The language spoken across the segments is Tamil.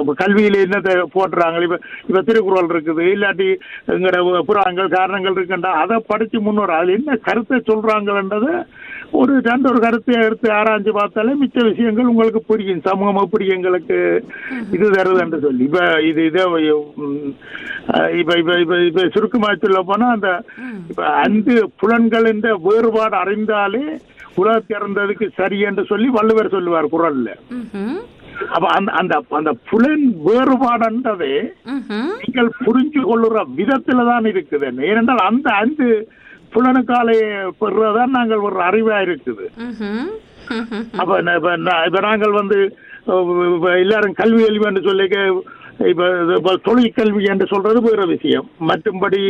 இப்ப கல்வியில என்னத்தை போட்டுறாங்க இப்ப இப்ப திருக்குறள் இருக்குது இல்லாட்டி எங்கட புறாங்கள் காரணங்கள் இருக்குண்டா அதை படிச்சு முன்னோர் அதுல என்ன கருத்தை சொல்றாங்கன்றத ஒரு ரெண்டு ஒரு கருத்தை எடுத்து ஆராய்ஞ்சு பார்த்தாலே மிச்ச விஷயங்கள் உங்களுக்கு புரியும் சமூகம் எப்படி எங்களுக்கு இது தருதுன்னு சொல்லி இப்ப இது இதை உம், அஹ், இப்ப இப்ப இப்ப இப்ப சுருக்கமாக சொல்ல போனா அந்த இப்ப அஞ்சு புலன்கள் என்ற வேறுபாடு அறிந்தாலே உலகத்தை இறந்ததுக்கு சரி என்று சொல்லி வள்ளுவர் சொல்லுவார் குரல்ல ம்ஹும். அப்ப அந்த அந்த அந்த புலன் வேறுபாடுன்றதே ம்ஹும். நீங்கள் புரிஞ்சு கொள்ளுற விதத்துல தான் இருக்குது ஏனென்றால் அந்த அஞ்சு புலனுக்காலே பெறுறதான் நாங்கள் ஒரு அறிவா இருக்குது ம்ஹும். ம்ஹும். அப்ப ந- இப்ப நா- இப்ப நாங்கள் வந்து அஹ், இப்ப எல்லாரும் கல்வி கல்வி என்று சொல்லி இப்ப இது இப்ப தொழில் கல்வி என்று சொல்றது வேற விஷயம் மற்றும்படி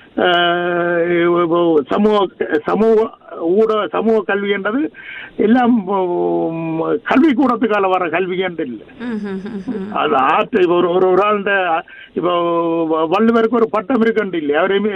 அஹ், இப்போ சமூக சமூக ஊடக சமூக கல்வி என்றது எல்லாம் உம், கல்வி கூடத்துக்கால வர கல்வி என்று இல்லை ம்ஹும். ம்ஹும். அது ஆற்று இப்ப ஒரு ஒரு ஒரு ஆளுண்ட இப்போ வள்ளுவருக்கு ஒரு பட்டம் இருக்குன்னு இல்லை அவரையுமே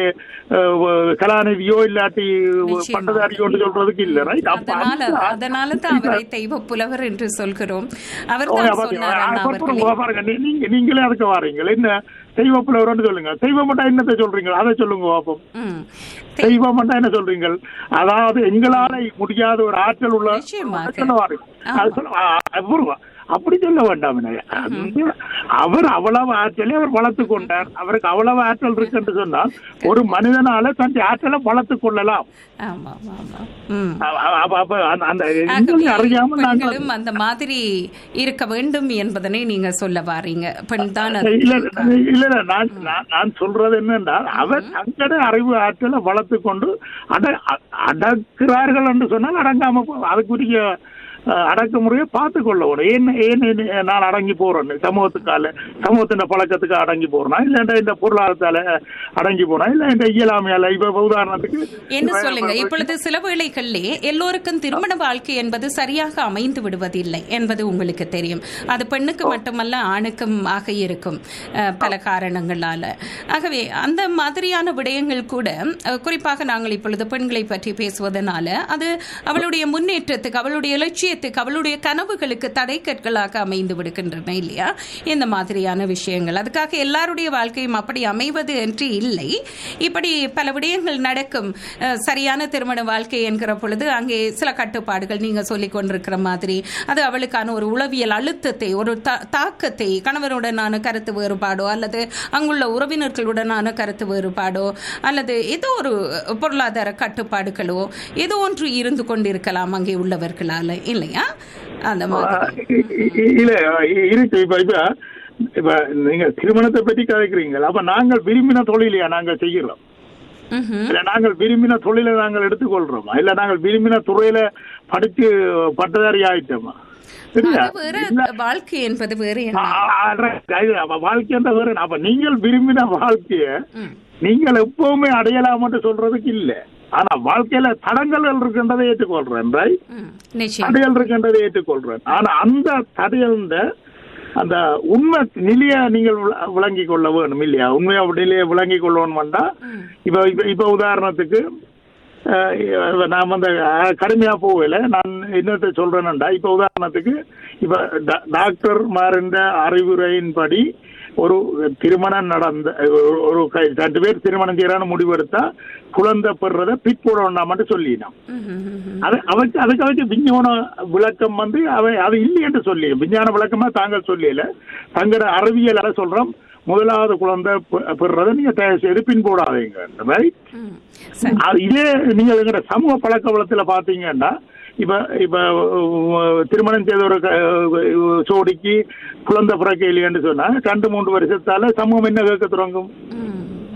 அஹ், கலாநிதியோ இல்லாட்டி நிச்சயமா. பட்டதாரியோன்னு சொல்றதுக்கு இல்லை ரைட் அப்ப அதனால அந்த- அதனால தான் அவரை தெய்வ புலவர் என்று சொல்கிறோம் அவர் ஓ, தான் பாத்தீங்களா? சொன்னார் அண்ணா அப்புறம் அவர்களே பாருங்க நீ- நீங்க நீங்களே அதுக்கு வாரீங்க என்ன தெய்வ புலவர்னு சொல்லுங்க தெய்வம் மட்டும் என்னத்தை சொல்றீங்க அதை சொல்லுங்க பாப்போம் ம். தெய்வம் மட்டும் என்ன சொல்றீங்க அதாவது எங்களால முடியாத ஒரு ஆற்றல் உள்ள நிச்சயமாக. சொல்ல வாரீங்க அது சொல்ல ஆ, அப்புறம் அப்படி சொல்ல வேண்டாம் வினய். அந்த அவர் அவ்வளவு ஆற்றலை அவர் வளர்த்து கொண்டார் அவருக்கு அவ்வளவு ஆற்றல் இருக்கு என்று சொன்னால் ஒரு மனிதனால தன் ஆற்றலை வளர்த்து கொள்ளலாம் ஆமா ஆமா ஆமா ம் அ- அ- அப்ப- அப்ப அந்த- அந்த ஆகவே இன்னும் அறியாமல் நாங்கள் பெண்களும் அந்த மாதிரி இருக்க வேண்டும் என்பதனை நீங்க சொல்ல வாரீங்க பெண் தான் இல்ல இல்ல இல்ல நான் நான் நான் சொல்றது என்னென்றால் அவர் தங்கட அறிவு ஆற்றலை வளர்த்து கொண்டு அட அ- அடக்குறார்கள் என்று சொன்னால் அடங்காம போ- அதுக்குரிய அஹ், அடக்குமுறையை பார்த்து கொள்ளணும் ஏன் ஏன் ஏன் நான் அடங்கி போறேன் சமூகத்துக்கால சமூகத்தின் பழக்கத்துக்கு அடங்கி போறேனா இல்ல இந்த பொருளாதாரத்தால அடங்கி போறேன் இல்ல இந்த இயலாமையால இப்ப உதாரணத்துக்கு என்ன சொல்லுங்க இப்பொழுது சில வேளைகளிலே எல்லோருக்கும் திருமண வாழ்க்கை என்பது சரியாக அமைந்து விடுவதில்லை என்பது உங்களுக்கு தெரியும் அது பெண்ணுக்கு மட்டுமல்ல ஆணுக்கும் ஆக இருக்கும் அஹ், பல காரணங்களால ஆகவே அந்த மாதிரியான விடயங்கள் கூட அஹ், குறிப்பாக நாங்கள் இப்பொழுது பெண்களை பற்றி பேசுவதனால அது அவளுடைய முன்னேற்றத்துக்கு அவளுடைய இலட்சியத்துக்கு அவளுடைய கனவுகளுக்கு தடைக்கற்களாக அமைந்து விடுகின்றன இல்லையா இந்த மாதிரியான விஷயங்கள் அதுக்காக எல்லாருடைய வாழ்க்கையும் அப்படி அமைவது என்று இல்லை இப்படி பல விடயங்கள் நடக்கும் அஹ், சரியான திருமண வாழ்க்கை என்கிற பொழுது அங்கே சில கட்டுப்பாடுகள் நீங்க சொல்லிக் கொண்டிருக்கிற மாதிரி அது அவளுக்கான ஒரு உளவியல் அழுத்தத்தை ஒரு தா- தாக்கத்தை கணவருடனான கருத்து வேறுபாடோ அல்லது அங்குள்ள உறவினர்களுடனான கருத்து வேறுபாடோ அல்லது ஏதோ ஒரு பொருளாதார கட்டுப்பாடுகளோ ஏதோ ஒன்று இருந்து கொண்டிருக்கலாம் அங்கே உள்ளவர்களால இல்லையா அந்த மாதிரி இ- இ- இல்ல இ- இருக்கு இப்ப இப்ப இப்ப நீங்க திருமணத்தை பற்றி கதைக்கிறீங்க அப்ப நாங்கள் விரும்பின தொழிலையா நாங்கள் செய்கிறோம் ம்ஹும். இல்ல நாங்கள் விரும்பின தொழிலை நாங்கள் எடுத்துக்கொள்றோமா இல்ல நாங்கள் விரும்பின துறையில படிச்சு பட்டதாரி ஆயிட்டோமா சரியா அது வேற இல்ல, வாழ்க்கை என்பது வேறு ஆ, என்ன ஆ, right. அது அப்ப வாழ்க்கைன்ற வேற அப்ப நீங்கள் விரும்பின வாழ்க்கைய ம். நீங்கள் எப்பவுமே அடையலாம்னு சொல்றதுக்கு இல்ல ஆனா வாழ்க்கையில தடங்கள் இருக்கின்றதை ஏற்றுக்கொள்றேன் ரைட் ம். நிச்சயம் தடையல் இருக்கின்றதை ஏற்றுக்கொள்றேன் ஆனா அந்த தடையல்ந்த அந்த உண்மை நிலைய நீங்கள் விள- விளங்கிக் கொள்ள வேணும் இல்லையா உண்மையா நிலையை விளங்கிக் கொள்ளணும்டா ம். இப்ப இப்ப இப்ப உதாரணத்துக்கு அஹ், இப்ப நான் வந்து அஹ், கடுமையா போகல நான் என்னத்தை சொல்றேன்டா இப்ப உதாரணத்துக்கு இப்ப டா- டாக்டர் மாறின்ற அறிவுரையின்படி ஒரு திருமணம் நடந்த ஒரு- ஒரு கை- ரெண்டு பேர் திருமணம் செய்யறான்னு முடிவெடுத்தா குழந்தை பெறுறத பிற்போடணும்னு சொல்லினோம் ம்ஹும். ம்ஹும். அது அவருக்கு அதுக்கு அவருக்கு விஞ்ஞான விளக்கம் வந்து அவை அது இல்லை என்று சொல்லி விஞ்ஞான விளக்கமா தாங்கள் சொல்லல தங்களோட அறிவியலால சொல்றோம் முதலாவது குழந்தை பெ- பெறுறதை நீங்க தயவு செய்து பின்போடாதீங்க right? ம். சரி அது இதே நீங்க எங்கட சமூக பழக்க வளத்துல பாத்தீங்கன்னா இப்ப இப்ப உம், திருமணம் செய்த ஒரு க- சோடிக்கு குழந்தை பிறக்க இல்லையன்னு சொன்னா ரெண்டு மூன்று வருஷத்தால சமூகம் என்ன கேட்க தொடங்கும் ம்.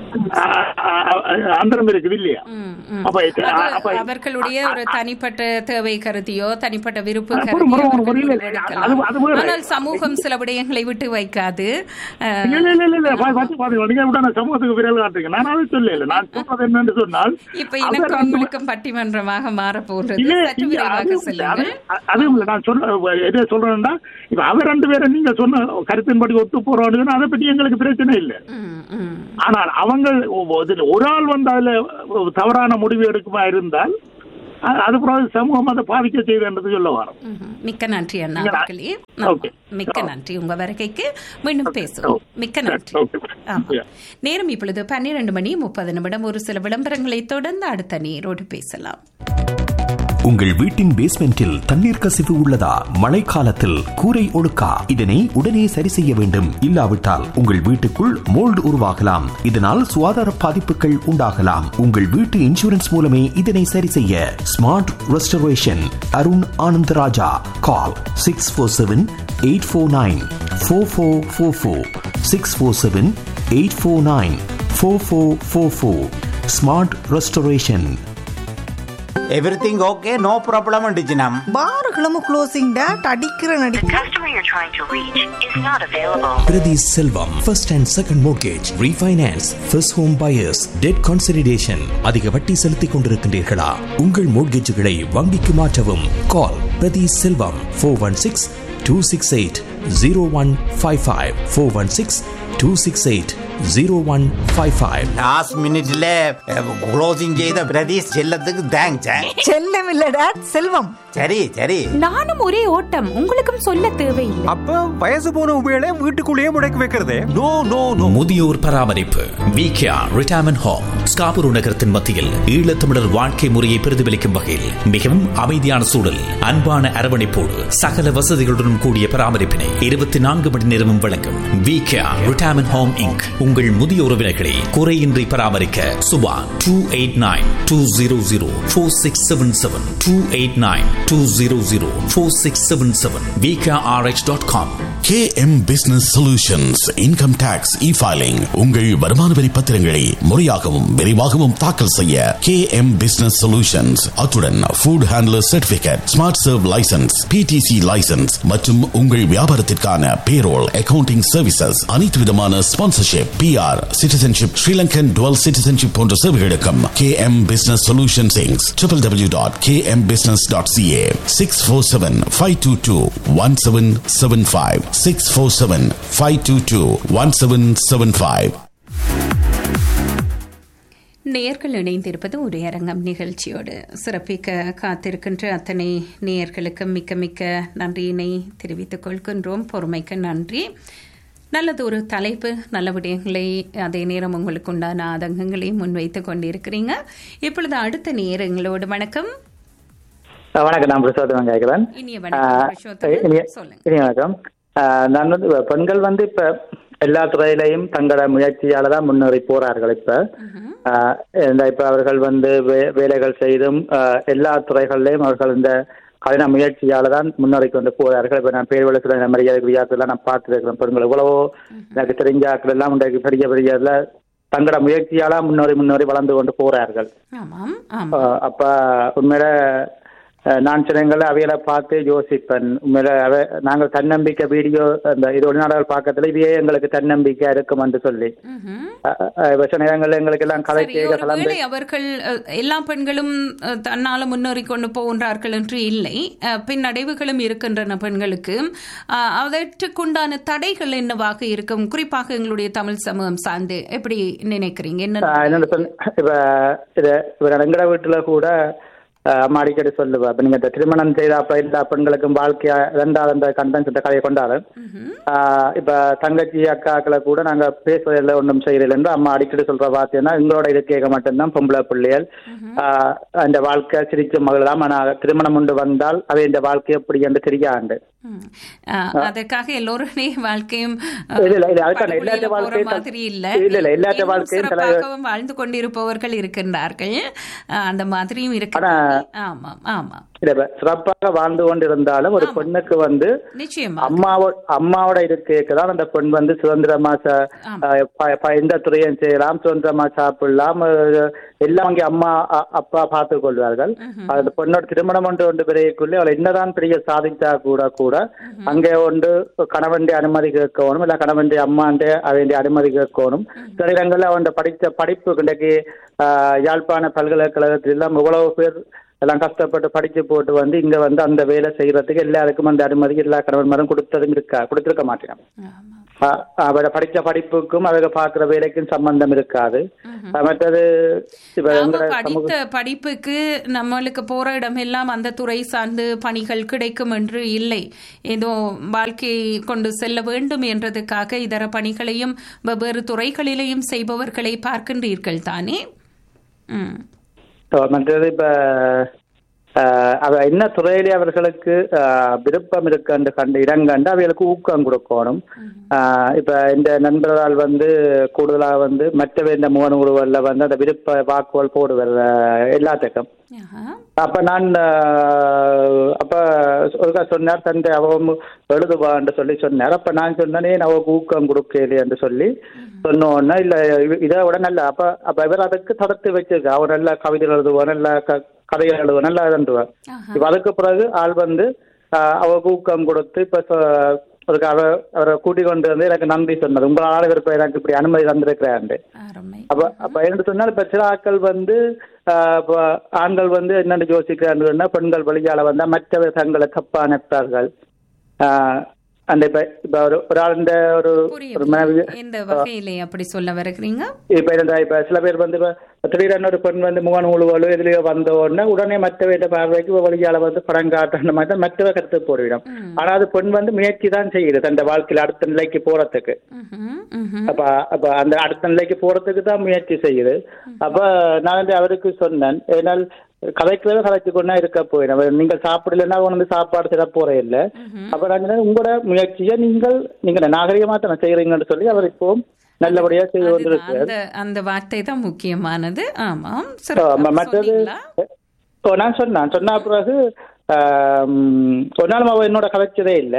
ஆ- ஆ- ஆ- அந்தரம் இருக்குது இல்லையா ம், ம். அப்ப இது- அது அப்ப அவர்களுடைய ஒரு தனிப்பட்ட தேவை கருதியோ தனிப்பட்ட விருப்ப அது கருதியோ ஒரு- ஒரு- ஒரு அவர்கள் இல்லை. எடுக்கலாம். அது- அது வேற. ஆனால் சமூகம் சில விடயங்களை விட்டு வைக்காது அஹ், இல்ல இல்ல இல்ல இல்ல பா- பாத்து பாத்துங்க நீங்க விட நான் சமூகத்துக்கு விரல் காட்டுங்க நான் அதை சொல்லல நான் சொல்றது என்னன்னு சொன்னால் இப்ப அவர் எனக்கு அந்த- உங்களுக்கும் பட்டிமன்றமாக மாற போன்றது இல்ல, சற்று இல்ல, விரைவாக அதுவும் இல்ல, செல்லுங்கள் அது- அதுவும் இல்ல நான் சொல்ல எதை சொல்றேன்னா இப்ப அவர் ரெண்டு பேரும் நீங்க சொன்ன கருத்தின்படி ஒத்து போறோம்னு சொன்னா அதை பத்தி எங்களுக்கு பிரச்சனை இல்லை ம், ம். ஆனால் அவங்க ஒ- இதுல ஒரு ஆள் வந்து அதுல தவறான முடிவு எடுக்குமா இருந்தால் அ- அது பிறகு சமூகம் அதை பாதிக்க செய்துன்றது சொல்ல வரோம் ம்ஹும். மிக்க நன்றி அண்ணா மிக்க ந- அவர்களே ஓகே. மிக்க ஓ. நன்றி உங்க வருகைக்கு மீண்டும் ஓகே. பேசுவோம் ஓ. மிக்க நன்றி ஓகே. ஆமா Yeah. நேரம் இப்பொழுது பன்னிரண்டு மணி முப்பது நிமிடம் ஒரு சில விளம்பரங்களை தொடர்ந்து அடுத்த நேரோடு பேசலாம் உங்கள் வீட்டின் பேஸ்மெண்டில் தண்ணீர் கசிவு உள்ளதா மழைக்காலத்தில் கூரை ஒழுக்கா இதனை உடனே சரி செய்ய வேண்டும் இல்லாவிட்டால் உங்கள் வீட்டுக்குள் மோல்டு உருவாகலாம் இதனால் சுகாதார பாதிப்புகள் உண்டாகலாம் உங்கள் வீட்டு இன்சூரன்ஸ் மூலமே இதனை சரி செய்ய smart restoration Arun Anandaraja call six four seven eight four nine four four four four six four seven eight four nine four four four four smart restoration everything okay no problem டிஜினம் பாருகளும் க்ளோசிங் டேட் அடிக்கிற நடி The customer you're trying to reach is not available. Priti Selvam, first and second mortgage, refinance, first home buyers, debt consolidation. அதிக வட்டி செலுத்திக் கொண்டிருக்கின்றீர்களா உங்கள் மோட்கேஜுகளை வங்கிக்கு மாற்றவும் call Prathi Selvam four one six two six eight zero one five five four one six two six eight zero one five five last மினிட்ல க்ளோசிங் செய்த பிரதீஷ் செல்லத்துக்கு தேங்க்ஸ் செல்லம் இல்ல டேட் செல்வம் சரி சரி நானும் ஒரே ஓட்டம் உங்களுக்கும் சொல்ல தேவையில்லை அப்ப வயசு போன உபயோக வீட்டுக்குள்ளேயே முடக்கி வைக்கிறதே நோ நோ நோ முதியோர் பராமரிப்பு விகேஆ ரிட்டையர்மெண்ட் ஹோம் ஸ்காபுரு நகரத்தின் மத்தியில் ஈழத்தமிழர் வாழ்க்கை முறையை பிரதிபலிக்கும் வகையில் மிகவும் அமைதியான சூழல் அன்பான அரவணைப்போடு சகல வசதிகளுடன் கூடிய பராமரிப்பினை இருபத்தி நான்கு மணி நேரமும் வழங்கும் விகேஆ ரிட்டையர்மெண்ட் ஹோம் இங்க் உங்கள் முதிய உறவினர்களை குறையின்றி பராமரிக்க Suba two eight nine two zero zero four six seven seven two eight nine two zero zero four six seven seven VKRH dot com KM Business Solutions Income Tax E-Filing உங்கள் வருமான வரி பத்திரங்களை முறையாகவும் விரைவாகவும் தாக்கல் செய்ய KM Business Solutions அத்துடன் Food Handler Certificate Smart Serve License PTC License மற்றும் உங்கள் வியாபாரத்திற்கான Payroll Accounting Services அனைத்து விதமான Sponsorship PR Citizenship Sri Lankan Dual Citizenship போன்ற சேவைகளுக்கும் KM Business Solutions Inc. www.kmbusiness.ca 647-522-1775 647-522-1775 நேயர்கள் இணைந்திருப்பது ஒரு அரங்கம் நிகழ்ச்சியோடு சிறப்பிக்க காத்திருக்கின்ற அத்தனை நேயர்களுக்கு மிக்க மிக்க நன்றியினை தெரிவித்துக் கொள்கின்றோம் பொறுமைக்கு நன்றி நல்லது ஒரு தலைப்பு நல்ல விடயங்களை அதே நேரம் உங்களுக்கு உண்டான ஆதங்கங்களை முன்வைத்து கொண்டிருக்கிறீங்க இப்பொழுது அடுத்த நேரங்களோடு வணக்கம் வணக்கம் நான் புருஷோத்தமன் கேட்கிறேன் இனிய வணக்கம் புருஷோத்தமன். இனிய- சொல்லுங்க இனிய வணக்கம் ஆஹ் நான் வந்து இப்ப பெண்கள் வந்து இப்ப எல்லா துறையிலையும் தங்களோட முயற்சியால தான் முன்னேறி போறார்கள் இப்ப ஆஹ் இந்த இப்ப அவர்கள் வந்து வே- வேலைகள் செய்தும் ஆஹ் எல்லா துறைகளிலையும் அவர்கள் இந்த கடின முயற்சியால தான் முன்னேறி கொண்டு போறார்கள் இப்ப நான் பேர் வழக்குல மரியாதை வியாசெல்லாம் நான் பார்த்துருக்கிறேன் பெண்கள் எவ்வளவோ எனக்கு தெரிஞ்ச ஆட்கள் எல்லாம் இன்றைக்கு பெரிய பெரிய இதுல தங்களோட முயற்சியால முன்னேறி முன்னேறி வளர்ந்து கொண்டு போறார்கள் ஆமாம் ஆமாம் ஆஹ் அப்ப உண்மையில அஹ், நான் சிலங்களை அவைகளை பார்த்து யோசிப்பேன் உண்மையில அவ நாங்கள் தன்னம்பிக்கை வீடியோ அந்த இது வெளிநாடுகள் பார்க்கறதுல இவையே எங்களுக்கு தன்னம்பிக்கை இருக்கும் என்று சொல்லி ம்ஹும். அஹ், அஹ், இப்ப சில நேரங்களில் எங்களுக்கு எல்லாம் கதை சரி கேட்க கலந்து ஒருவேளை அவர்கள் அஹ், எல்லா பெண்களும் அஹ், தன்னால முன்னேறி கொண்டு போகின்றார்கள் என்று இல்லை அஹ், பின்னடைவுகளும் இருக்கின்றன பெண்களுக்கு அஹ், அதற்குண்டான தடைகள் என்னவாக இருக்கும் குறிப்பாக எங்களுடைய தமிழ் சமூகம் சார்ந்து எப்படி நினைக்கிறீங்க என்ன ஆஹ், என்னன்னு சொன்ன இப்ப இது இப்ப எங்கட வீட்டுல கூட ஆஹ், அம்மா அடிக்கடி சொல்லுவா இப்ப நீங்க இந்த திருமணம் செய்த அப்ப எல்லா பெண்களுக்கும் வாழ்க்கையா ரெண்டாவது அந்த கண்டென்ட் கதையை கொண்டாடு ஆஹ், இப்ப தங்கச்சி அக்காக்களை கூட நாங்க பேசுவதில்லை ஒன்றும் செய்யறதில்லை என்று அம்மா அடிக்கடி சொல்ற வார்த்தைன்னா எங்களோட இது கேட்க மட்டும்தான் பொம்பளை பிள்ளைகள் ஆஹ், அந்த வாழ்க்கை சிரிக்கும் மகளெல்லாம் ஆனா திருமணம் உண்டு வந்தால் அவை இந்த வாழ்க்கை எப்படி என்று தெரியாது ம். அஹ், அதற்காக எல்லோருடைய வாழ்க்கையும் அஹ், இல்ல, இல்ல, இல்ல, அதுக்கான படுகொலியில எல்லாத்த போற வாழ்க்கையும் மாதிரி இல்ல இல்ல, இல்ல, எல்லாத்த இன்னும் வாழ்க்கையும் சில- சிறப்பாகவும் வாழ்ந்து கொண்டிருப்பவர்கள் இருக்கின்றார்கள் அஹ், அந்த மாதிரியும் இருக்கிறார்கள் ஆமாம் ஆமாம் இல்ல, இப்ப சிறப்பாக வாழ்ந்து கொண்டிருந்தாலும் ஒரு பெண்ணுக்கு வந்து நிச்சயமா அம்மாவோட அம்மாவோட இருக்கேக்கு தான் அந்த பெண் வந்து சுதந்திரமா ச- அஹ் ப- ப- எந்த துறையும் செய்யலாம் சுதந்திரமா சாப்பிடலாம் அஹ் எல்லாம் அங்கே அம்மா அ- அப்பா பார்த்துக் கொள்வார்கள் அந்த பெண்ணோட திருமணம் ஒன்று ஒன்று பிறகுக்குள்ளே அவள் என்னதான் பெரிய சாதித்தா கூட கூட அங்கே ஒன்று கணவனுடைய அனுமதி கேட்கணும் இல்ல கணவனுடைய அம்மாண்ட அவனுடைய அனுமதி கேட்கணும் சில இடங்கள்ல அவன் படித்த படிப்பு இன்றைக்கு அஹ், யாழ்ப்பாண பல்கலைக்கழகத்தில் எல்லாம் இவ்வளவு பேர் எல்லாம் கஷ்டப்பட்டு படிச்சு போட்டு வந்து இங்க வந்து அந்த வேலை செய்யறதுக்கு எல்லாருக்கும் அந்த அனுமதி எல்லா கணவன்மாரும் கொடுத்ததும் இருக்கா கொடுத்திருக்க மாட்டேன் அவரை படிச்ச படிப்புக்கும் அவங்க பாக்குற வேலைக்கும் சம்பந்தம் இருக்காது அஹ் மற்றது இப்ப நாம எங்கட படித்த சமூக படிப்புக்கு நம்மளுக்கு போற இடமெல்லாம் அந்த துறை சார்ந்து பணிகள் கிடைக்கும் என்று இல்லை ஏதோ வாழ்க்கை கொண்டு செல்ல வேண்டும் என்றதுக்காக இதர பணிகளையும் வெவ்வேறு துறைகளிலேயும் செய்பவர்களை பார்க்கின்றீர்கள் தானே ம் அஹ் மற்றது இப்ப அஹ், அவ என்ன துறையிலே அவர்களுக்கு அஹ், விருப்பம் இருக்குன்னு கண்டு இடங்கண்டு அவைகளுக்கு ஊக்கம் கொடுக்கணும் அஹ், இப்ப இந்த நண்பர்களால் வந்து கூடுதலாக வந்து மற்ற வேண்ட முகநூல்கள்ல வந்து அந்த விருப்ப வாக்குகள் போடுவர் அஹ், எல்லாத்துக்கும் அப்ப நான் அஹ், அப்ப ஒருக்கா சொன்னார் தந்தை அவன் எழுதுவான்னு சொல்லி சொன்னார் அப்ப நான் சொன்னேன் அவக்கு ஊக்கம் கொடுக்கல என்று சொல்லி சொன்னோன்னா இல்ல இவ- இதை விட நல்ல அப்ப அப்ப இவர் அதுக்கு தடுத்து வச்சிருக்க அவர் நல்ல கவிதை எழுதுவார் நல்ல க- கதைகள் எழுதுவார் நல்லா எழுதுவார் இப்ப அதுக்கு பிறகு ஆள் வந்து அஹ், அவருக்கு ஊக்கம் கொடுத்து இப்ப சொ- அதுக்கு அவ அவரை கூட்டிக் கொண்டு வந்து எனக்கு நன்றி சொன்னது உங்களால இவர் இப்ப எனக்கு இப்படி அனுமதி தந்திருக்கிறாரு அப்ப அப்ப என்ன சொன்னால் இப்ப சில ஆட்கள் வந்து ஆஹ், இப்ப ஆண்கள் வந்து என்னென்னு யோசிக்கிறாங்கன்னா பெண்கள் வழியால வந்தா மற்றவர் தங்களை தப்பா நினைப்பார்கள் ஆஹ், அந்த இப்ப இப்ப ஒரு ஒரு ஆள் இந்த ஒரு ஒரு மனைவி எந்த வகையிலே அப்படி சொல்ல வருகிறீங்க இப்ப இந்த இப்ப சில பேர் வந்து இப்ப திடீரென ஒரு பெண் வந்து முகன் உழுவலோ இதுலயோ வந்த உடனே உடனே மற்றவற்ற பார்வைக்கு வழியால வந்து படம் காட்டுற மாதிரி தான் மற்றவ கருத்து போடுவிடும் ஆனா அது பெண் வந்து முயற்சி தான் செய்யுது தன் வாழ்க்கையில அடுத்த நிலைக்கு போறதுக்கு அப்ப அப்ப அந்த அடுத்த நிலைக்கு போறதுக்கு தான் முயற்சி செய்யுது அப்ப நான் வந்து அவருக்கு சொன்னேன் ஏனால் கதைக்கிறத கதைச்சு கொண்டா இருக்க போயிடும் நீங்கள் சாப்பிடலன்னா வந்து சாப்பாடு சில போறே இல்ல அப்ப நான் சொன்னேன், உங்களோட முயற்சியை நீங்கள் நீங்க நாகரிகமா தானே செய்யறீங்கன்னு சொல்லி அவர் இப்போ நல்லபடியா செய்து கொண்டிருக்கிறார் அந்த அந்த வார்த்தை தான் முக்கியமானது ஆமாம் ஆமா, சிறப்பாக மற்றது சொன்னீங்களா? ஓ நான் சொன்னேன் சொன்ன பிறகு ஆம், ஒரு நாள் அவ என்னோட கதைச்சதே இல்ல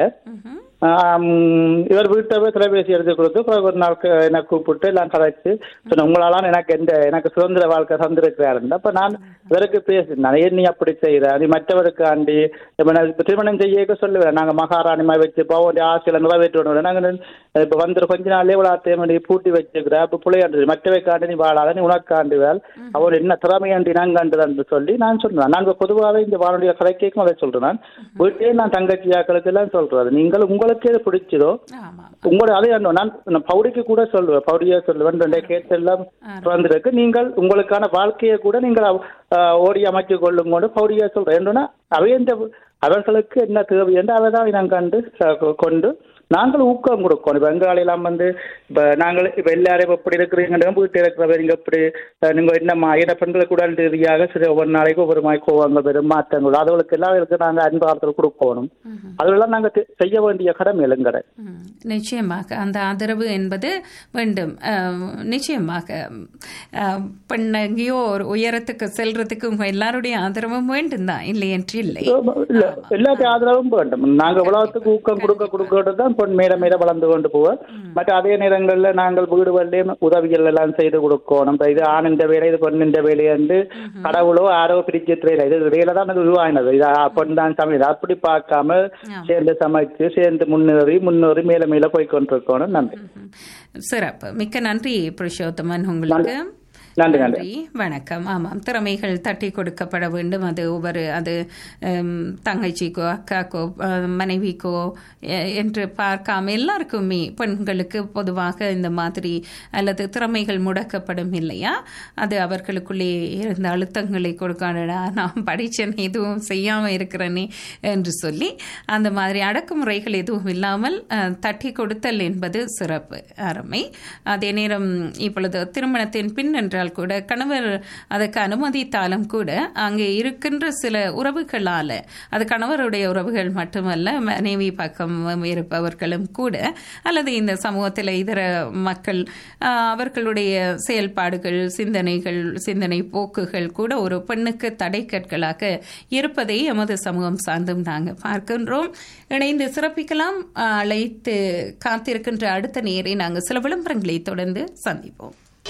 ஆம், இவர் வீட்டை போய் தொலைபேசி எடுத்து கொடுத்து பிறகு ஒரு நாள் க- என்னை கூப்பிட்டு எல்லாம் கதைச்சு சொன்ன உங்களால எனக்கு எந்த எனக்கு சுதந்திர வாழ்க்கை தந்திருக்கிறாரு அப்ப நான் இவருக்கு பேசினேன் ஏன் நீ அப்படி செய்யற நீ மற்றவருக்கு ஆண்டி இப்ப நான் இப்ப திருமணம் செய்ய சொல்லுவேன் நாங்க மகாராணிமா வச்சு பவுன் ஆசையில நிறைவேற்றணும் நாங்க இப்ப வந்து கொஞ்ச நாளே விழாத்தையும் பூட்டி வச்சுக்கிற அப்ப பிள்ளையாண்டு மற்றவைக்காண்டி நீ வாழாத நீ உனக்காண்டுவாள் அவர் என்ன திறமையாண்டி நாங்க என்று சொல்லி நான் சொன்னேன் நாங்க பொதுவாகவே இந்த வானொலிய கதை கேட்கும் அதை சொல்றேன் நான் வீட்டிலே நான் தங்கச்சியாக்களுக்கு எல்லாம் சொல்றது நீங்கள் உங்களுக்கு எது பிடிச்சதோ உங்களோட அதே அண்ணன் நான் நான் பௌடிக்கு கூட சொல்லுவேன் பௌடியா சொல்லுவேன் ரெண்டே கேட்டு எல்லாம் திறந்திருக்கு நீங்கள் உங்களுக்கான வாழ்க்கையை கூட நீங்கள் அஹ், ஓடி அமைச்சு கொள்ளுங்க பௌடியா சொல்றேன் என்னன்னா அவை இந்த அவர்களுக்கு என்ன தேவை என்று அதை தான் நான் கண்டு அஹ், கொ- கொண்டு நாங்கள் ஊக்கம் கொடுக்கணும் இப்போ எங்காலெல்லாம் வந்து இப்போ நாங்கள் இப்போ எல்லாரும் இப்போ இப்படி இருக்கிறீங்க வீட்டில் இருக்கிறவர் இங்கே இப்படி அஹ், நீங்க என்னம்மா என்ன பெண்களுக்கு உடல் ரீதியாக சில ஒவ்வொரு நாளைக்கு ஒவ்வொரு மாதிரி கோவங்கள் வரும் மாற்றங்கள் அதுகளுக்கு எல்லாம் இருக்கு நாங்கள் அன்பு ஆறுதல் கொடுக்கணும் அதெல்லாம் நாங்கள் தெ- செய்ய வேண்டிய கடமை இல்லைங்கடை நிச்சயமாக அந்த ஆதரவு என்பது வேண்டும் அஹ், நிச்சயமாக அஹ், பெண் எங்கேயோ ஒரு உயரத்துக்கு செல்றதுக்கு உங்க எல்லாருடைய ஆதரவும் வேண்டும் தான் இல்லை என்று இல்லை இல்ல எல்லாத்தையும் ஆதரவும் வேண்டும் நாங்க உலகத்துக்கு ஊக்கம் கொடுக்க கொடுக்கிறது தான் பொன் மேல மேல வளர்ந்து கொண்டு போவோம் மற்ற அதே நேரங்கள்ல நாங்கள் வீடுகளிலேயும் உதவிகள் எல்லாம் செய்து கொடுக்கணும் இப்ப இது ஆணின் வேலை இது பெண்ணின் வேலை என்று கடவுளோ யாரோ பிரிச்சு தெரியல இது வேலை தான் அது உருவாகினது இது ஆ, பெண் தான் சமையல் அப்படி பார்க்காம சேர்ந்து சமைச்சு சேர்ந்து முன்னேறி முன்னேறி மேல மேல போய் கொண்டிருக்கணும் நன்றி சிறப்பு மிக்க நன்றி புருஷோத்தமன் உங்களுக்கு நன்றி நன்றி நன்றி வணக்கம் ஆமாம் திறமைகள் தட்டி கொடுக்கப்பட வேண்டும் அது ஒவ்வொரு அது ஹம், தங்கச்சிக்கோ அக்காக்கோ அஹ், மனைவிக்கோ எ- என்று பார்க்காம எல்லாருக்குமே பெண்களுக்கு பொதுவாக இந்த மாதிரி அல்லது திறமைகள் முடக்கப்படும் இல்லையா அது அவர்களுக்குள்ளே இருந்த அழுத்தங்களை கொடுக்காடா நான் படித்தேன் எதுவும் செய்யாமல் இருக்கிறேனே என்று சொல்லி அந்த மாதிரி அடக்குமுறைகள் எதுவும் இல்லாமல் அஹ், தட்டி கொடுத்தல் என்பது சிறப்பு அருமை அதே நேரம் இப்பொழுது திருமணத்தின் பின் என்றால் கூட கணவர் அதுக்கு அனுமதித்தாலும் கூட அங்கே இருக்கின்ற சில உறவுகளால அது கணவருடைய உறவுகள் மட்டுமல்ல மனைவி பக்கம் இருப்பவர்களும் கூட அல்லது இந்த சமூகத்தில் இதர மக்கள் ஆஹ், அவர்களுடைய செயல்பாடுகள் சிந்தனைகள் சிந்தனை போக்குகள் கூட ஒரு பெண்ணுக்கு தடைக்கற்களாக இருப்பதை எமது சமூகம் சார்ந்தும் நாங்கள் பார்க்கின்றோம் இணைந்து சிறப்பிக்கலாம் ஆஹ், அழைத்து காத்திருக்கின்ற அடுத்த நேரை நாங்கள் சில விளம்பரங்களை தொடர்ந்து சந்திப்போம்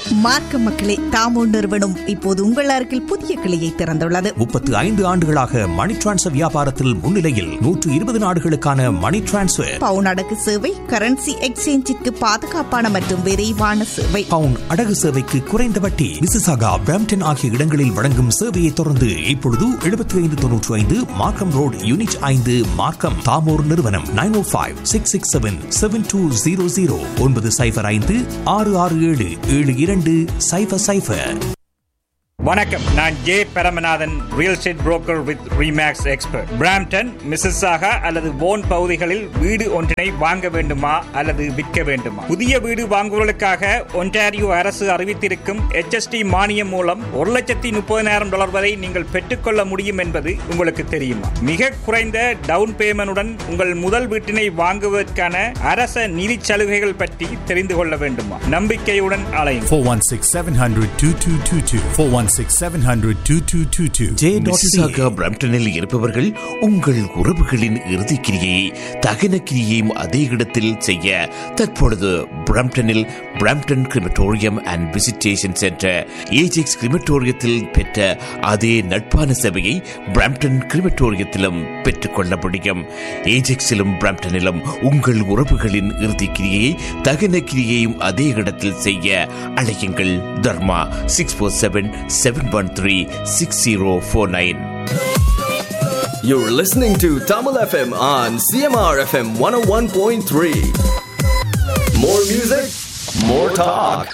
மார்க்க மக்களே தாமோ நிறுவனம் இப்போது உங்கள் அருகில் புதிய கிளையை திறந்துள்ளது முப்பத்து ஐந்து ஆண்டுகளாக மணி டிரான்ஸ்ஃபர் வியாபாரத்தில் முன்னிலையில் நூற்று இருபது நாடுகளுக்கான மணி டிரான்ஸ்ஃபர் பவுன் அடகு சேவை கரன்சி எக்ஸ்சேஞ்சிற்கு பாதுகாப்பான மற்றும் விரைவான சேவை பவுன் அடகு சேவைக்கு குறைந்த வட்டி மிசிசாகா பிராம்டன் ஆகிய இடங்களில் வழங்கும் சேவையை தொடர்ந்து இப்பொழுது எழுபத்தி ஐந்து தொன்னூற்றி ஐந்து மார்க்கம் ரோடு யூனிட் ஐந்து மார்க்கம் தாமோர் நிறுவனம் nine O five six six seven seven two zero zero ஒன்பது சைபர் ஐந்து ஆறு ஆறு ஏழு ஏழு இரண்டு சைபர் சைபர் வணக்கம் நான் J Paramanathan real estate broker with Remax expert Brampton Mississauga அல்லது போன் பகுதிகளில் வீடு ஒன்றினை வாங்க வேண்டுமா அல்லது விற்க வேண்டுமா புதிய வீடு வாங்குவதற்காக ஒன்டாரியோ அரசு அறிவித்திருக்கும் HST மானியம் மூலம் ஒரு லட்சத்தி முப்பதினாயிரம் டாலர் வரை நீங்கள் பெற்றுக்கொள்ள முடியும் என்பது உங்களுக்கு தெரியுமா மிக குறைந்த டவுன் பேமெண்டுடன் உங்கள் முதல் வீட்டினை வாங்குவதற்கான அரச நிதி சலுகைகள் பற்றி தெரிந்து கொள்ள வேண்டுமா நம்பிக்கையுடன் அலையும் 416 700 2222. 416 700 2222. மிசிசாகா பிரம்டனில் இருப்பவர்கள் உங்கள் உறவுகளின் இறுதிக் கிரியை தகன கிரியையும் அதே இடத்தில் செய்ய தற்பொழுது பிரம்டனில் Brampton crematorium and visitation centre Ajax கிரிமட்டோரியத்தில் பெற்ற அதே நட்பான சேவையை பிரம்டன் கிரிமட்டோரியத்திலும் பெற்றுக்கொள்ள முடியும் ஏஜெக்ஸிலும் பிரம்டனிலும் உங்கள் உறவுகளின் இறுதிக் கிரியையை தகன கிரியையும் அதே இடத்தில் செய்ய அழையுங்கள் Dharma six four seven seven one three six zero four nine You're listening to Tamil FM on CMR FM 101.3. More music, more talk.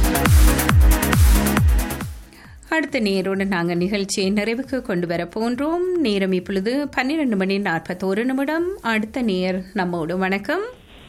அடுத்த நேரோடு நாங்கள் நிகழ்ச்சியை நிறைவுக்கு கொண்டு வர போன்றோம் நேரம் இப்பொழுது பன்னிரண்டு மணி நாற்பத்தோரு நிமிடம் அடுத்த நேர் நம்மோடு வணக்கம்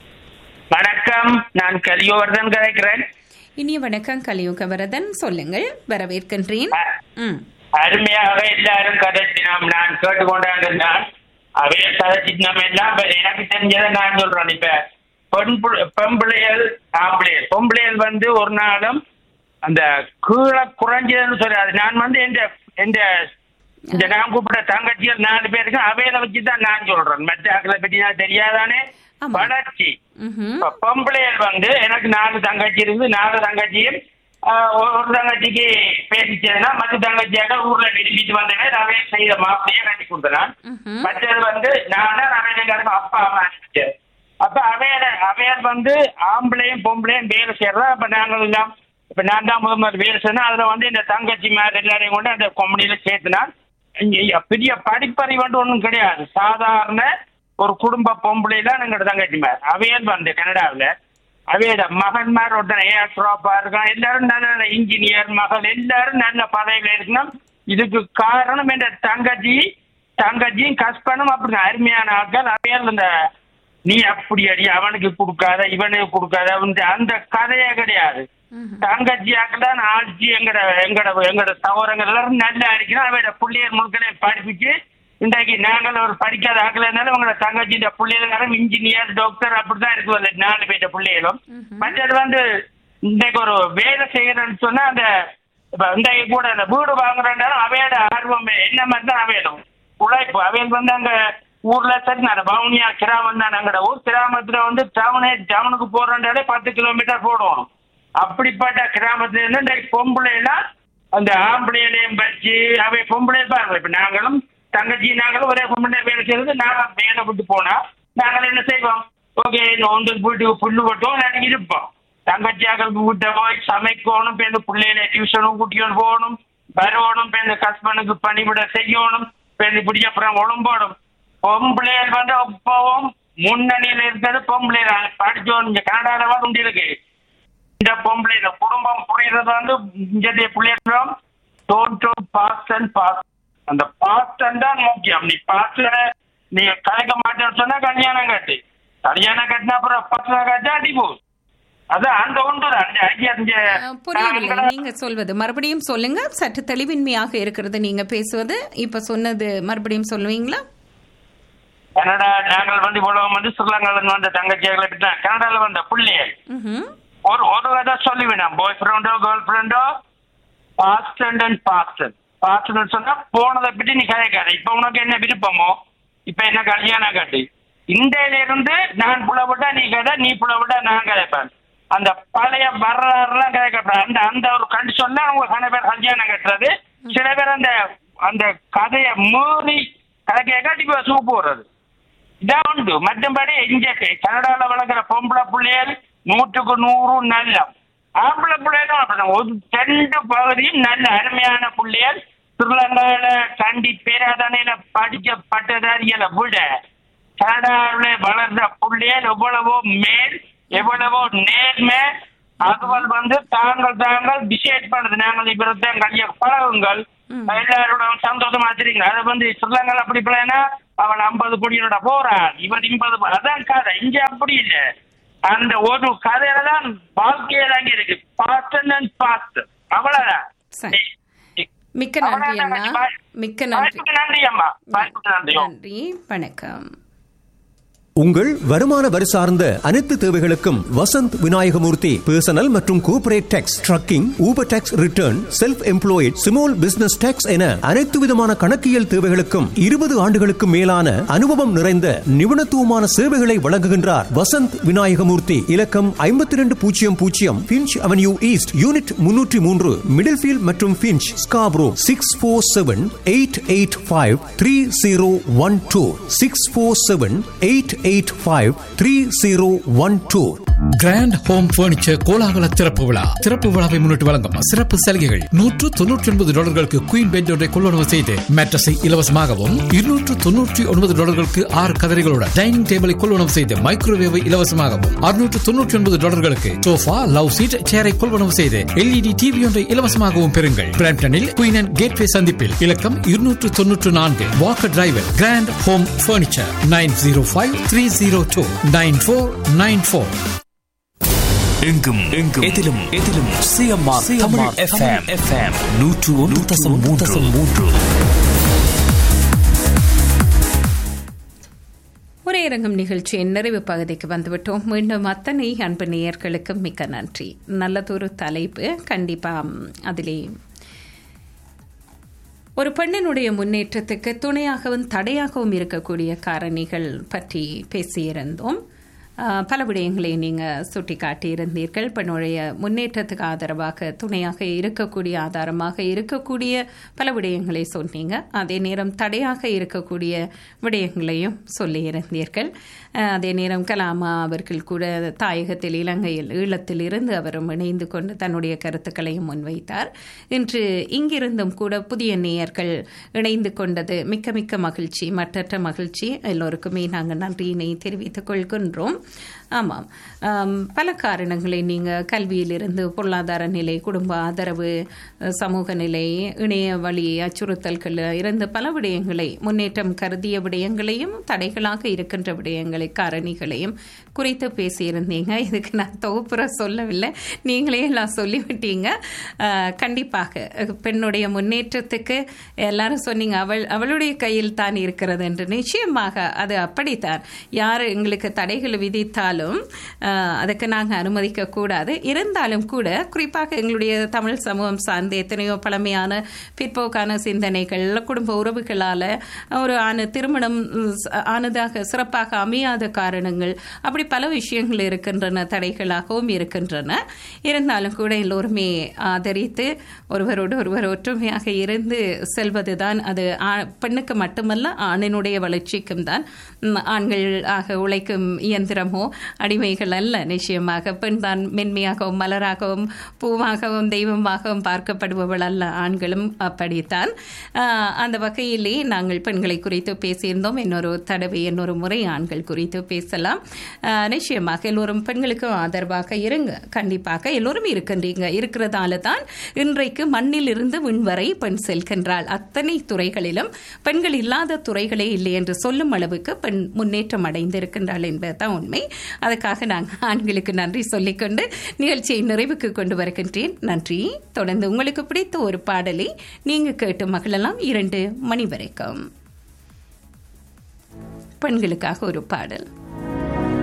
வணக்கம் நான் கலியோவர்தன் கதைக்கிறேன் இனிய வணக்கம் கலியுகவரதன் சொல்லுங்கள் வரவேற்கின்றேன் ம் அருமையாக எல்லாரும் கதைச்சினோம் நான் கேட்டுக்கொண்டான் அவைய கதைச்சினோம் எல்லாம் இப்ப எனக்கு தெரிஞ்சதை நான் சொல்றேன் இப்ப பெண் பிள்ளை- பெம்பிள்ளைகள் ஆம்பளைகள் பொம்பளைகள் வந்து ஒரு நாளும் அந்த கீழே குறைஞ்சதுன்னு சொல்லாது நான் வந்து எந்த எந்த இந்த நான் கூப்பிட்ட தங்கச்சிகள் நாலு பேருக்கு அவையில வச்சுதான் நான் சொல்றேன் மற்ற ஆக்களை பத்தி நான் தெரியாதானே வளர்ச்சி இப்ப பொம்பளைகள் வந்து எனக்கு நாலு தங்கச்சி இருந்து நாலு தங்கச்சியும் ஆஹ், ஒரு தங்கச்சிக்கு பேசிச்சதுன்னா மற்ற தங்கச்சியாக ஊர்ல விரும்பிட்டு வந்தவன் அவை செய்த மாப்பிளையே கட்டி கொடுத்தனான் மற்றது வந்து நான் தான் அவையில எல்லாருக்கும் அப்பா அம்மா அனுப்பிச்சேன் அப்ப அவையில அவையார் வந்து ஆம்பளையும் பொம்பளையும் வேலை செய்யறதா அப்ப நாங்கள் எல்லாம் இப்ப நான் தான் முதல் முதல் வேலை செய்யணும் அதுல வந்து இந்த தங்கச்சி மேல எல்லாரையும் கொண்டு அந்த கொம்பனியில சேர்த்துனான் இங்க பெரிய படிப்பறிவு ஒன்றும் கிடையாது சாதாரண ஒரு குடும்ப பொம்பளையில எங்களோட தங்கச்சி மேல அவையல் வந்து கனடாவில் அவையோட மகன்மார் ஒருத்தன் ஏஆர் ட்ராப்பா இருக்கான் எல்லாரும் நல்ல நல்ல இன்ஜினியர் மகள் எல்லாரும் நல்ல பதவியில இருக்கணும் இதுக்கு காரணம் என்ற தங்கச்சி தங்கச்சியும் கஸ்பனும் அப்படி அருமையான ஆட்கள் அவையால் இந்த நீ அப்படி அடி அவனுக்கு கொடுக்காத இவனுக்கு கொடுக்காத அவனுக்கு அந்த கதையே கிடையாது தங்கச்சி ஆக்கெல்லாம் ஆட்சி எங்கட எங்கட எங்கட சகோதரங்கள் எல்லாரும் நல்லா இருக்கிறோம் அவையோட பிள்ளையர் முழுக்கனே படிப்பிச்சு இன்றைக்கு நாங்கள் ஒரு படிக்காத ஆக்கள் இருந்தாலும் உங்களோட தங்கச்சி இந்த பிள்ளைகளும் இன்ஜினியர் டாக்டர் அப்படிதான் இருக்குது நாலு பேர்ட்ட பிள்ளைகளும் மற்றது வந்து இன்றைக்கு ஒரு வேலை செய்யறேன்னு சொன்னா அந்த இப்ப இன்றைக்கு கூட அந்த வீடு வாங்குறேன்னாலும் அவையோட ஆர்வம் என்ன மாதிரி தான் அவையிடும் உழைப்பு அவையில் வந்து அங்க ஊர்ல சரி நான் பவுனியா கிராமம் தான் எங்கட ஊர் கிராமத்துல வந்து டவுனே டவுனுக்கு போறோன்றாலே பத்து கிலோமீட்டர் போடுவோம் அப்படிப்பட்ட கிராமத்துல இருந்து இந்த பொம்பளை எல்லாம் அந்த ஆம்பளையிலையும் வச்சு அவை பொம்பளை பாருங்க இப்ப நாங்களும் தங்கச்சி நாங்களும் ஒரே பொம்பளை வேலை செய்யறது நாங்க வேலை விட்டு போனா நாங்கள் என்ன செய்வோம் ஓகே ஒன்று வீட்டுக்கு புல்லு போட்டோம் நாங்கள் இருப்போம் தங்கச்சியாக வீட்டை போய் சமைக்கணும் இப்போ இந்த பிள்ளைகளை டியூஷனும் கூட்டியும் போகணும் வரணும் இப்போ இந்த ஹஸ்பண்டுக்கு பணிவிட செய்யணும் இப்போ இந்த இப்படி அப்புறம் ஒழும்போடும் பொம்பளைகள் வந்து எப்பவும் முன்னணியில் இருக்கிறது பொம்பளைகள் படிச்சோம் இங்க கனடால வந்து இருக்கு இந்த பொம்பளை இந்த குடும்பம் புரியுறது வந்து இங்கே பிள்ளைகளும் டோன்ட் பாஸ்ட் அண்ட் பாஸ்ட் அந்த பாஸ்ட் தான் முக்கியம் நீ பாஸ்ட்ல நீ கலைக்க மாட்டேன்னு சொன்னா கல்யாணம் கட்டு கல்யாணம் கட்டினா அப்புறம் பசங்க கட்டா அடி போகுது அது அந்த ஒன்று அந்த ஐயா இங்க புரியவில்லை நீங்க சொல்வது மறுபடியும் சொல்லுங்க சற்று தெளிவின்மையாக இருக்கிறது நீங்க பேசுவது இப்ப சொன்னது மறுபடியும் சொல்லுவீங்களா கனடா நாங்கள் வந்து உலகம் வந்து ஸ்ரீலங்கால வந்த தங்கச்சிகளை விட்டா கனடால வந்த பிள்ளைகள் ம்ஹும். ஒரு ஒரு கதை சொல்லுவேன் பாய் ஃப்ரெண்டோ கேர்ள் ஃப்ரெண்டோ பாஸ்ட் அண்ட் பாஸ்ட் பாஸ்ட் சொன்னா போனதை பற்றி நீ கதைக்காத இப்ப உனக்கு என்ன விருப்பமோ இப்ப என்ன கல்யாணம் கட்டு இந்தியில இருந்து நான் புலவிட்டா நீ கதை நீ புலவிட்டா நான் கதைப்பேன் அந்த பழைய வரலாறுலாம் கேட்கப்படாது அந்த அந்த ஒரு கண்டிஷன்ல அவங்க கன பேர் கல்யாணம் கட்டுறது சில பேர் அந்த அந்த கதையை மீறி கதை கேட்க இப்ப சூப்பு போடுறது இதான் உண்டு மற்றபடி இங்க கனடால வளர்க்குற பொம்பளை பிள்ளைகள் நூற்றுக்கு நூறு நல்ல ஆம்பளை பிள்ளைகளும் அப்படிதான் ஒரு ரெண்டு பகுதியும் நல்ல அருமையான பிள்ளைகள் ஸ்ரீலங்காவில கண்டி பேராதனையில படிச்ச பட்டதாரிகளை விட கனடாவில் வளர்ந்த பிள்ளைகள் எவ்வளவோ மேல் எவ்வளவோ நேர்மை அதுவல் வந்து தாங்கள் தாங்கள் டிசைட் பண்ணுது நாங்கள் இப்பதான் கல்ய பழகுங்கள் எல்லாரோட சந்தோஷமா வச்சிருக்கீங்க அதை வந்து ஸ்ரீலங்கால அப்படி பிள்ளைனா அவன் ஐம்பது கோடியோட போறான் இவன் ஐம்பது அதான் கதை இங்க அப்படி இல்ல அந்த ஒரு கதையில தான் வாழ்க்கையில அங்க இருக்கு பார்த்து பார்த்து அவ்வளவுதான் சரி மிக்க நன்றி அண்ணா மிக்க நன்றி வாய்ப்புக்கு நன்றி அம்மா வாய்ப்புக்கு நன்றி நன்றி வணக்கம் உங்கள் வருமான வரி சார்ந்த அனைத்து தேவைகளுக்கும் வசந்த் விநாயகமூர்த்தி பர்சனல் மற்றும் corporate tax trucking Uber tax return self employed small business tax என அனைத்து விதமான கணக்கியல் தேவைகளுக்கும் இருபது ஆண்டுகளுக்கு மேலான அனுபவம் நிறைந்த நிபுணத்துவமான சேவைகளை வழங்குகின்றார் வசந்த் விநாயகமூர்த்தி இலக்கம் ஐம்பத்தி ரெண்டு பூஜ்ஜியம் பூஜ்ஜியம் பிஞ்ச் அவென்யூ ஈஸ்ட் யூனிட் முன்னூற்றி மூன்று மிடில் ஃபீல்ட் மற்றும் Finch Scarborough six four seven eight eight five three zero one two six four seven eight eight five three zero one two grand home furniture கோலாகல திறப்பு விழா திறப்பு விழாவை முன்னிட்டு வழங்கும் சிறப்பு சலுகைகள் நூற்று தொன்னூற்றி ஒன்பது டாலர்களுக்கு குயின் பெட் ஒன்றை கொள்வனவு செய்து மேட்ரஸை இலவசமாகவும் இருநூற்று தொன்னூற்றி ஒன்பது டாலர்களுக்கு ஆறு கதரைகளுடன் டைனிங் டேபிளை கொள்வனவு செய்து மைக்ரோவேவை இலவசமாகவும் அறுநூற்று தொன்னூற்றி ஒன்பது டாலர்களுக்கு சோஃபா லவ் சீட் சேரை கொள்வனவு செய்து எல்இடி டிவி ஒன்றை இலவசமாகவும் பெறுங்கள் பிராம்டனில் குயின் அண்ட் கேட்வே சந்திப்பில் இலக்கம் இருநூற்று தொன்னூற்று நான்கு Walker driver grand home furniture nine zero five three zero two nine four nine four எங்கும் எங்கும் எதிலும் எதிலும் சிஎம்ஆர் தமிழ் எஃப்எம் எஃப்எம் நூற்று ஒன்று தசம் மூன்று தசம் மூன்று உரையரங்கம் நிகழ்ச்சியின் நிறைவு பகுதிக்கு வந்துவிட்டோம் மீண்டும் அத்தனை அன்பு நேயர்களுக்கு மிக்க நன்றி நல்லதொரு தலைப்பு கண்டிப்பாக அதிலே ஒரு பெண்ணினுடைய முன்னேற்றத்துக்கு துணையாகவும் தடையாகவும் இருக்கக்கூடிய காரணிகள் பற்றி பேசியிருந்தோம் பல விடயங்களை நீங்கள் சுட்டி காட்டியிருந்தீர்கள் பெண்ணுடைய முன்னேற்றத்துக்கு ஆதரவாக துணையாக இருக்கக்கூடிய ஆதாரமாக இருக்கக்கூடிய பல விடயங்களை சொன்னீங்க அதே நேரம் தடையாக இருக்கக்கூடிய விடயங்களையும் சொல்லியிருந்தீர்கள் அதே நேரம் கலாமா அவர்கள் கூட தாயகத்தில் இலங்கையில் ஈழத்தில் இருந்து அவரும் இணைந்து கொண்டு தன்னுடைய கருத்துக்களையும் முன்வைத்தார் இன்று இங்கிருந்தும் கூட புதிய நேயர்கள் இணைந்து கொண்டது மிக்க மிக்க மகிழ்ச்சி மற்றற்ற மகிழ்ச்சி எல்லோருக்குமே நாங்கள் நன்றியினை தெரிவித்துக் கொள்கின்றோம் ஆமாம் பல காரணங்களை நீங்கள் கல்வியிலிருந்து பொருளாதார நிலை குடும்ப ஆதரவு சமூக நிலை இணைய வழி அச்சுறுத்தல்கள் இருந்து பல விடயங்களை முன்னேற்றம் கருதிய விடயங்களையும் தடைகளாக இருக்கின்ற விடயங்களை காரணிகளையும் குறித்து பேசியிருந்தீங்க இதுக்கு நான் தொகுப்புற சொல்லவில்லை நீங்களே எல்லாம் சொல்லிவிட்டீங்க கண்டிப்பாக பெண்ணுடைய முன்னேற்றத்துக்கு எல்லாரும் சொன்னீங்க அவள் அவளுடைய கையில் தான் இருக்கிறது என்று நிச்சயமாக அது அப்படித்தான் யார் எங்களுக்கு தடைகள் விதித்தாலும் அதுக்கு நாங்கள் அனுமதிக்க கூடாது இருந்தாலும் கூட குறிப்பாக எங்களுடைய தமிழ் சமூகம் சார்ந்த எத்தனையோ பழமையான பிற்போக்கான சிந்தனைகள் குடும்ப உறவுகளால் ஒரு ஆணு திருமணம் ஆனதாக சிறப்பாக அமையாத காரணங்கள் அப்படி பல விஷயங்கள் இருக்கின்றன தடைகளாகவும் இருக்கின்றன இருந்தாலும் கூட எல்லோருமே ஆதரித்து ஒருவரோடு ஒருவர் ஒற்றுமையாக இருந்து செல்வதுதான் அது பெண்ணுக்கு மட்டுமல்ல ஆணினுடைய வளர்ச்சிக்கும் தான் ஆண்கள் ஆக உழைக்கும் இயந்திரமோ அடிமைகள் அல்ல நிச்சயமாக பெண் தான் மென்மையாகவும் மலராகவும் பூவாகவும் தெய்வமாகவும் பார்க்கப்படுபவள் அல்ல ஆண்களும் அப்படித்தான் அந்த வகையிலே நாங்கள் பெண்களை குறித்து பேசியிருந்தோம் இன்னொரு தடவை இன்னொரு முறை ஆண்கள் குறித்து பேசலாம் நிச்சயமாக எல்லோரும் பெண்களுக்கும் ஆதரவாக இருங்க கண்டிப்பாக எல்லோரும் இருக்கின்றீங்க இருக்கிறதால தான் இன்றைக்கு மண்ணில் இருந்து விண்வரை பெண் செல்கின்றாள் அத்தனை துறைகளிலும் பெண்கள் இல்லாத துறைகளே இல்லை என்று சொல்லும் அளவுக்கு பெண் முன்னேற்றம் அடைந்திருக்கின்றாள் என்பதுதான் உண்மை அதுக்காக நாங்கள் ஆண்களுக்கு நன்றி சொல்லிக்கொண்டு நிகழ்ச்சியை நிறைவுக்கு கொண்டு வருகின்றேன் நன்றி தொடர்ந்து உங்களுக்கு பிடித்த ஒரு பாடலை நீங்க கேட்டு மகளெல்லாம் இரண்டு மணி வரைக்கும் பெண்களுக்காக ஒரு பாடல்